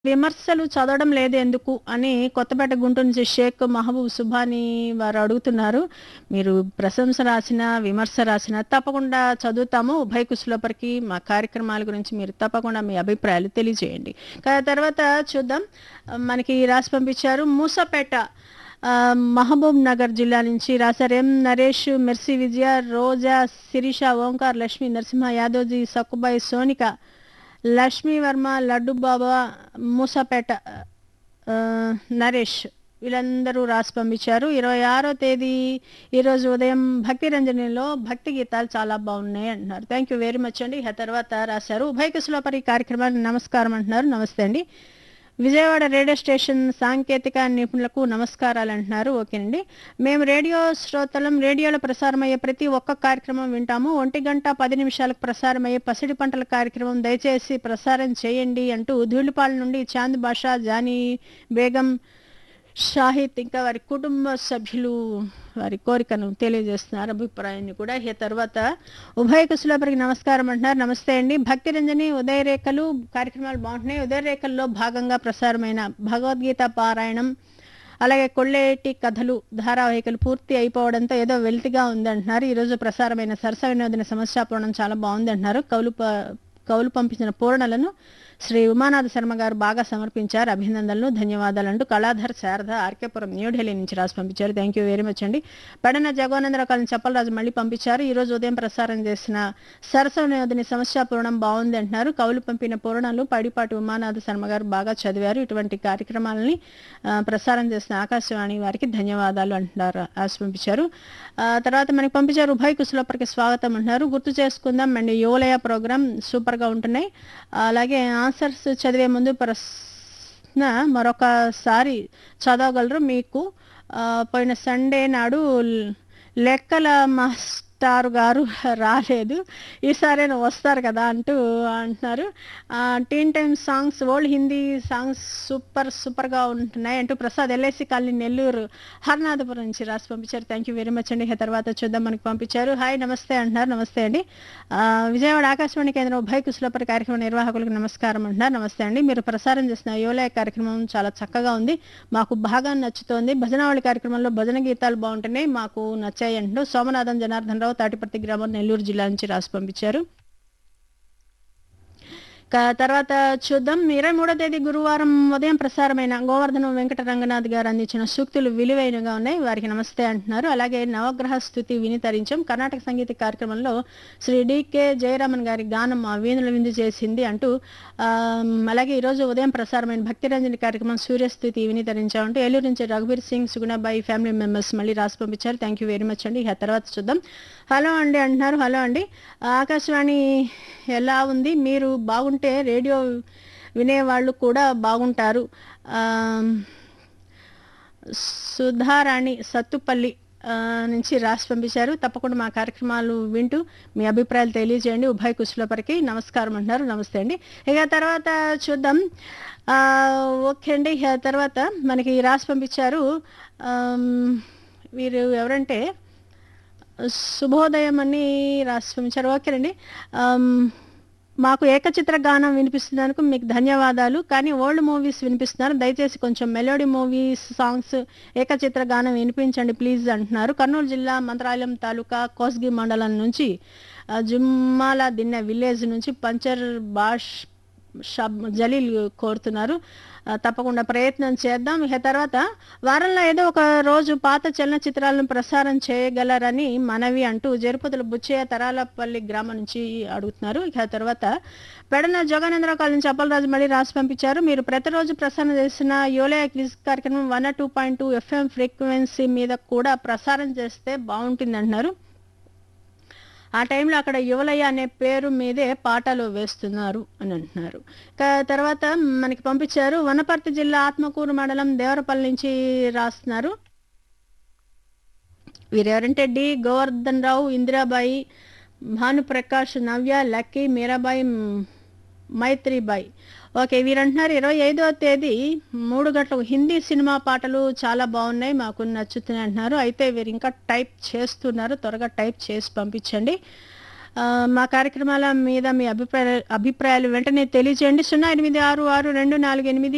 విమర్శలు చదవడం లేదు ఎందుకు అని కొత్తపేట గుంటూరు నుంచి షేక్ మహబూబ్ సుభాని వారు అడుగుతున్నారు మీరు ప్రశంస రాసిన విమర్శ రాసిన తప్పకుండా చదువుతాము ఉభయ కుశలోపరికి మా కార్యక్రమాల గురించి మీరు తప్పకుండా మీ అభిప్రాయాలు తెలియజేయండి కా- తర్వాత చూద్దాం మనకి రాసి పంపించారు మూసపేట ఆ, మహబూబ్ నగర్ జిల్లా నుంచి రాశారు ఎం నరేష్ మెర్సీ విజయ రోజా శిరీష ఓంకార్ లక్ష్మి నరసింహ యాదవ్జీ సక్కుబాయి సోనిక లక్ష్మీ వర్మ లడ్డు బాబా మూసపేట ఆ, నరేష్ వీళ్ళందరూ రాసి పంపించారు ఇరవై ఆరో తేదీ ఈరోజు ఉదయం భక్తి రంజనిలో భక్తి గీతాలు చాలా బాగున్నాయి అంటున్నారు థ్యాంక్ యూ వెరీ మచ్ అండి ఆ తర్వాత రాశారు ఉభయ కుశలోపరి కార్యక్రమానికి నమస్కారం అంటున్నారు నమస్తే అండి విజయవాడ రేడియో స్టేషన్ సాంకేతిక నిపుణులకు నమస్కారాలు అంటున్నారు ఓకేనండి మేము రేడియో శ్రోతలం రేడియోలో ప్రసారమయ్యే ప్రతి ఒక్క కార్యక్రమం వింటాము ఒంటి గంట పది నిమిషాలకు ప్రసారమయ్యే పసిడి పంటల కార్యక్రమం దయచేసి ప్రసారం చేయండి అంటూ ధూళిపాల నుండి చాంద్ బాషా జానీ బేగం షాహిద్ ఇంకా వారి కుటుంబ సభ్యులు వారి కోరికను తెలియజేస్తున్నారు అభిప్రాయాన్ని కూడా ఈ తర్వాత ఉభయ కుశలోపరికి నమస్కారం అంటున్నారు నమస్తే అండి భక్తి రంజని ఉదయ రేఖలు కార్యక్రమాలు బాగుంటున్నాయి ఉదయ రేఖల్లో భాగంగా ప్రసారమైన భగవద్గీత పారాయణం అలాగే కొల్లేటి కథలు ధారావాహికలు పూర్తి అయిపోవడంతో ఏదో వెల్తిగా ఉందంటున్నారు ఈరోజు ప్రసారమైన సరస వినోదిన సమస్యాపూర్ణం చాలా బాగుంది అంటున్నారు కౌలు ప- కౌలు పంపించిన పూర్ణలను శ్రీ ఉమానాథ శర్మ గారు బాగా సమర్పించారు అభినందనలు ధన్యవాదాలు అంటూ కళాధర్ శారద ఆర్కేపురం న్యూఢిల్లీ నుంచి రాసి పంపించారు థ్యాంక్ యూ వెరీ మచ్ అండి పెడన జగోనందరావు కాలం చెప్పలరాజు మళ్ళీ పంపించారు ఈ రోజు ఉదయం ప్రసారం చేసిన సరస వినోదిని సమస్య పూర్ణం బాగుంది అంటున్నారు కవులు పంపిన పూర్ణాలు పడిపాటి ఉమానాథ శర్మ గారు బాగా చదివారు ఇటువంటి కార్యక్రమాలని ఆ, ప్రసారం చేసిన ఆకాశవాణి వారికి ధన్యవాదాలు అంటున్నారు రాసి పంపించారు ఆ, తర్వాత మనకి పంపించారు ఉభయ కుశలోపరికి స్వాగతం అంటున్నారు గుర్తు చేసుకుందాం అండ్ యువలయ ప్రోగ్రామ్ సూపర్ గా ఉంటున్నాయి అలాగే ఆన్సర్స్ చదివే ముందు ప్రశ్న మరొకసారి చదవగలరు మీకు ఆ, పోయిన సండే నాడు లెక్కల మాస్టారు గారు రాలేదు ఈసారైనా వస్తారు కదా అంటూ అంటున్నారు teen time songs old Hindi songs super సూపర్గా ఉంటున్నాయి అంటూ ప్రసాద్ ఎల్ఐసి కాలనీ నెల్లూరు హర్నాథపురం నుంచి రాసి పంపించారు థ్యాంక్ యూ వెరీ మచ్ అండి ఆ తర్వాత చూద్దాం మనకి పంపించారు హాయ్ నమస్తే అంటున్నారు నమస్తే అండి ఆ, విజయవాడ ఆకాశవాణి కేంద్రం ఉభయ కుశలపరి కార్యక్రమ నిర్వాహకులకు నమస్కారం అంటున్నారు నమస్తే అండి మీరు ప్రసారం చేసిన యోలయ కార్యక్రమం చాలా చక్కగా ఉంది మాకు బాగా నచ్చుతోంది భజనావళి కార్యక్రమంలో భజన గీతాలు బాగుంటున్నాయి మాకు నచ్చాయి అంటూ సోమనాథన్ జనార్దన్ రావు తాటిపర్తి గ్రామం నెల్లూరు జిల్లా నుంచి రాసి పంపించారు క- తర్వాత చూద్దాం ఇరవై మూడో తేదీ గురువారం ఉదయం ప్రసారమైన గోవర్ధనం వెంకట రంగనాథ్ గారు అందించిన సూక్తులు విలువైనగా ఉన్నాయి వారికి నమస్తే అంటున్నారు అలాగే నవగ్రహ స్థుతి వినితరించం కర్ణాటక సంగీత కార్యక్రమంలో శ్రీ డికే జయరామన్ గారి గానం ఆ వీణుల విందు చేసింది అంటూ ఆమ్, అలాగే ఈరోజు ఉదయం ప్రసారమైన భక్తిరంజని కార్యక్రమం సూర్యస్థుతి వినితరించాం అంటూ ఏలూరు నుంచి రఘుబీర్ సింగ్ సుగుణబాయి ఫ్యామిలీ మెంబర్స్ మళ్ళీ రాసి పంపించారు థ్యాంక్ యూ వెరీ మచ్ అండి ఇక తర్వాత చూద్దాం హలో అండి అంటున్నారు హలో అండి ఆకాశవాణి ఎలా ఉంది మీరు బాగుంటే రేడియో వినేవాళ్ళు కూడా బాగుంటారు ఆమ్, సుధారాణి సత్తుపల్లి ఆ, నుంచి రాసి పంపించారు తప్పకుండా మా కార్యక్రమాలు వింటూ మీ అభిప్రాయాలు తెలియజేయండి ఉభయ కుశలపరికి నమస్కారం అంటున్నారు నమస్తే అండి ఇక తర్వాత చూద్దాం ఆ, ఓకే అండి ఇక తర్వాత మనకి రాసి పంపించారు ఆమ్, వీరు ఎవరంటే శుభోదయం అని రాసి పంపించారు ఓకేనండి ఆమ్, మాకు ఏకచిత్ర గానం వినిపిస్తున్నందుకు మీకు ధన్యవాదాలు కానీ ఓల్డ్ మూవీస్ వినిపిస్తున్నారు దయచేసి కొంచెం మెలోడీ మూవీస్ సాంగ్స్ ఏకచిత్ర గానం వినిపించండి ప్లీజ్ అంటున్నారు కర్నూలు జిల్లా మంత్రాలయం తాలూకా కోస్గి మండలం నుంచి ఆ, జుమ్మాల దిన్నె విలేజ్ నుంచి పంచర్ బాష్ షబ్ జలీల్ కోరుతున్నారు ఆ, తప్పకుండా ప్రయత్నం చేద్దాం ఇక తర్వాత వారంలో ఏదో ఒక రోజు పాత చలనచిత్రాలను ప్రసారం చేయగలరని మనవి అంటూ జరుపతుల బుచ్చయ్య తరాలపల్లి గ్రామం నుంచి అడుగుతున్నారు ఇక తర్వాత పెడన జోగానందరావు కాలనీ నుంచి అప్పలరాజు మళ్ళీ రాసి పంపించారు మీరు ప్రతిరోజు ప్రసారం చేసిన యోలయ క్విజ్ కార్యక్రమం one two point two FM frequency మీద కూడా ప్రసారం చేస్తే బాగుంటుంది అంటున్నారు ఆ టైంలో అక్కడ యువలయ్య అనే పేరు మీదే పాటలు వేస్తున్నారు అని అంటున్నారు ఇక తర్వాత మనకి పంపించారు వనపర్తి జిల్లా ఆత్మకూరు మండలం దేవరపల్లి నుంచి రాస్తున్నారు వీరెవరంటే డి గోవర్ధన్ రావు ఇందిరాబాయి భానుప్రకాష్ నవ్య లక్కీ మీరాబాయి మ్, మైత్రిబాయి ఓకే వీరంటున్నారు ఇరవై ఐదవ తేదీ మూడు గంటలకు హిందీ సినిమా పాటలు చాలా బాగున్నాయి మాకు నచ్చుతున్నాయి అంటున్నారు అయితే వీరు ఇంకా టైప్ చేస్తున్నారు త్వరగా టైప్ చేసి పంపించండి ఆ, మా కార్యక్రమాల మీద మీ అభిప్రాయ అభిప్రాయాలు వెంటనే తెలియజేయండి సున్నా ఎనిమిది ఆరు ఆరు రెండు నాలుగు ఎనిమిది